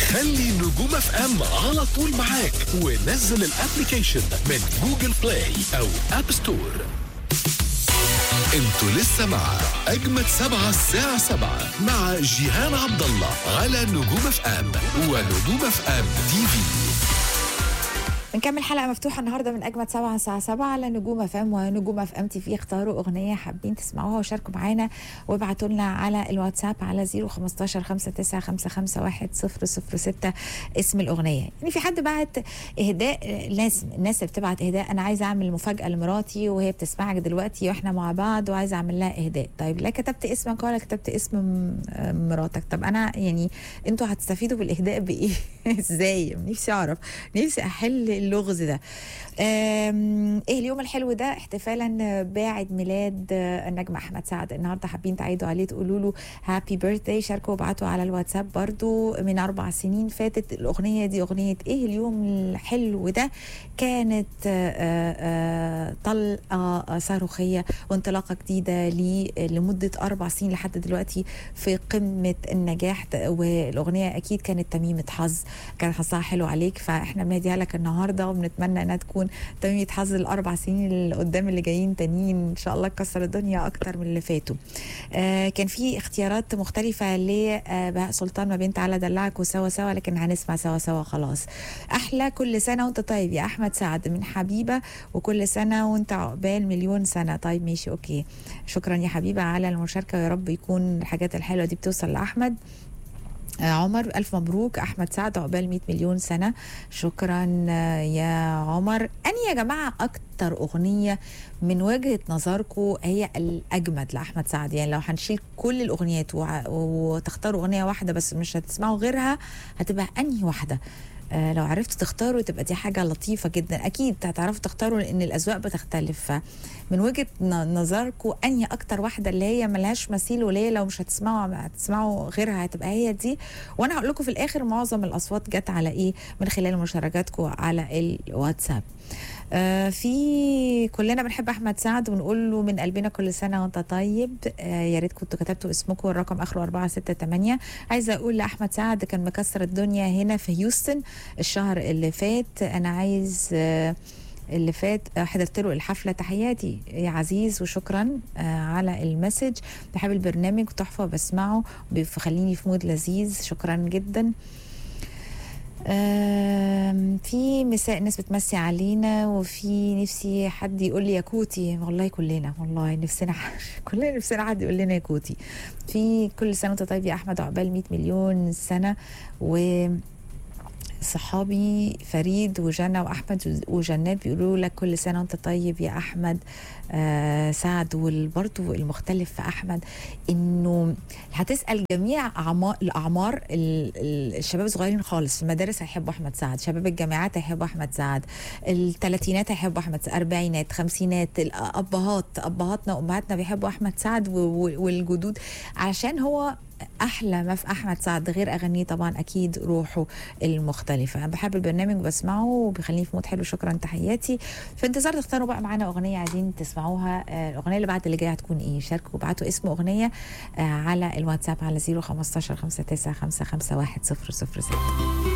خلي نجوم اف ام على طول معاك ونزل الابلكيشن من جوجل بلاي او اب ستور انتوا لسه مع اجمد سبعة الساعة سبعة مع جيهان عبد الله على نجوم اف ام ونجوم اف ام تي في بنكمل حلقة مفتوحة النهاردة من أجمد سبعة الساعة سبعة على نجوم اف ام ونجوم اف ام تي في اختاروا أغنية حابين تسمعوها وشاركوا معانا وابعتوا لنا على الواتساب على 015 5955 1006 اسم الأغنية يعني في حد بعت إهداء الناس الناس اللي بتبعت إهداء أنا عايزة أعمل مفاجأة لمراتي وهي بتسمعك دلوقتي وإحنا مع بعض وعايزة أعمل لها إهداء طيب لا كتبت اسمك ولا كتبت اسم م- مراتك طب أنا يعني أنتوا هتستفيدوا بالإهداء بإيه إزاي نفسي أعرف نفسي أحل اللغز ده آم، ايه اليوم الحلو ده احتفالا باعد ميلاد آه، النجم احمد سعد النهارده حابين تعيدوا عليه تقولوا له هابي بيرثداي شاركوا وابعتوا على الواتساب برضو من اربع سنين فاتت الاغنيه دي اغنيه ايه اليوم الحلو ده كانت آه، آه، آه، طلقه آه، صاروخيه وانطلاقه جديده ليه لمده اربع سنين لحد دلوقتي في قمه النجاح والاغنيه اكيد كانت تميمه حظ كان حظها حلو عليك فاحنا بنهديها لك النهارده وبنتمنى انها تكون تميمه حظ الاربع سنين اللي قدام اللي جايين تانيين ان شاء الله تكسر الدنيا اكتر من اللي فاتوا آه كان في اختيارات مختلفه لبهاء سلطان ما بين تعالى دلعك وسوا سوا لكن هنسمع سوا سوا خلاص احلى كل سنه وانت طيب يا احمد سعد من حبيبه وكل سنه وانت عقبال مليون سنه طيب ماشي اوكي شكرا يا حبيبه على المشاركه ويا رب يكون الحاجات الحلوه دي بتوصل لاحمد آه، عمر ألف مبروك أحمد سعد عقبال 100 مليون سنة شكرا آه، يا عمر أني يا جماعة أكتر أغنية من وجهة نظركم هي الأجمد لأحمد سعد يعني لو هنشيل كل الأغنيات وع- وتختاروا أغنية واحدة بس مش هتسمعوا غيرها هتبقى أنهي واحدة آه، لو عرفتوا تختاروا تبقى دي حاجة لطيفة جدا أكيد هتعرفوا تختاروا لأن الأذواق بتختلف فمن وجهة ن- نظركم أنهي أكتر واحدة اللي هي ملهاش مثيل وليه لو مش هتسمعوا هتسمعوا غيرها هتبقى هي دي وأنا هقول لكم في الآخر معظم الأصوات جت على إيه من خلال مشاركاتكم على الواتساب آه في كلنا بنحب احمد سعد ونقول له من قلبنا كل سنه وانت طيب آه يا ريت كنتوا كتبتوا اسمكم والرقم اخره 468 عايزه اقول لاحمد سعد كان مكسر الدنيا هنا في هيوستن الشهر اللي فات انا عايز آه اللي فات آه، حضرت له الحفله تحياتي يا عزيز وشكرا آه، على المسج بحب البرنامج تحفه بسمعه بيخليني في مود لذيذ شكرا جدا آم، في مساء ناس بتمسي علينا وفي نفسي حد يقول لي يا كوتي والله كلنا والله نفسنا كلنا نفسنا حد يقول لنا يا كوتي في كل سنه وانت طيب يا احمد عقبال 100 مليون سنه و صحابي فريد وجنى واحمد وجنات بيقولوا لك كل سنه وانت طيب يا احمد آه سعد وبرضه المختلف في احمد انه هتسال جميع اعمار الاعمار ال- ال- الشباب الصغيرين خالص في المدارس هيحبوا احمد سعد شباب الجامعات هيحبوا احمد سعد الثلاثينات هيحبوا احمد سعد اربعينات خمسينات الابهات ابهاتنا وامهاتنا بيحبوا احمد سعد و- و- والجدود عشان هو احلى ما في احمد سعد غير اغانيه طبعا اكيد روحه المختلفه انا بحب البرنامج وبسمعه وبيخليني في مود حلو شكرا تحياتي في انتظار تختاروا بقى معانا اغنيه عايزين تسمعوها آه، الاغنيه اللي بعد اللي جايه هتكون ايه شاركوا وابعتوا اسم اغنيه آه، على الواتساب على 015 59 55 1 006